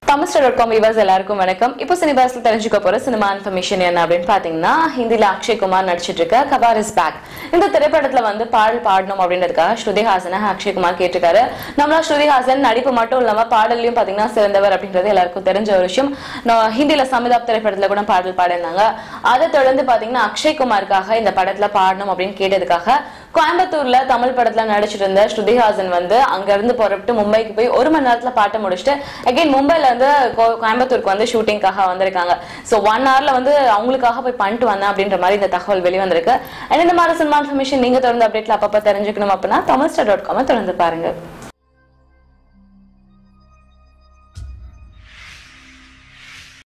Tamilstar dot com viewers எல்லாருக்கும் வணக்கம் இப்போ சினிபாஸ்ல தெரிஞ்சுக்க போற சினிமா இன்ஃபர்மேஷன் என்ன அப்படின்னு பாத்தீங்கன்னா ஹிந்தில அக்ஷய் குமார் நடிச்சிட்டு இருக்க கபார் இஸ் பேக் இந்த திரைப்படத்துல வந்து பாடல் பாடணும் அப்படின்றதுக்காக ஸ்ருதிஹாசனை அக்ஷய் குமார் கேட்டிருக்காரு நம்மளா ஸ்ருதிஹாசன் நடிப்பு மட்டும் இல்லாம பாடல்லையும் பாத்தீங்கன்னா சிறந்தவர் அப்படின்றது எல்லாருக்கும் தெரிஞ்ச ஒரு விஷயம் நான் ஹிந்தில சமிதாப் திரைப்படத்துல கூட பாடல் பாடினாங்க அதை தொடர்ந்து பாத்தீங்கன்னா அக்ஷய் குமாருக்காக இந்த படத்துல பாடணும் அப்படின்னு கேட்டதுக்காக கோயம்புத்தூர்ல தமிழ் படத்துல நடிச்சிட்டு இருந்த ஸ்ருதிஹாசன் வந்து அங்க இருந்து புறப்பட்டு மும்பைக்கு போய் ஒரு மணி நேரத்துல பாட்டை முடிச்சுட்டு அகைன் மும்பைல வந்து கோ- கோயம்புத்தூருக்கு வந்து ஷூட்டிங்காக வந்திருக்காங்க சோ ஒன் ஹவர்ல வந்து அவங்களுக்காக போய் பண்ணிட்டு வந்தேன் அப்படின்ற மாதிரி இந்த தகவல் வெளிவந்திருக்கு அண்ட் இந்த மாதிரி சினிமா இன்ஃபர்மேஷன் நீங்க தொடர்ந்து அப்டேட்ல அப்பப்ப தெரிஞ்சுக்கணும் அப்படின்னா தமிழ் ஸ்டார் டாட் காம தொடர்ந்து பாருங்க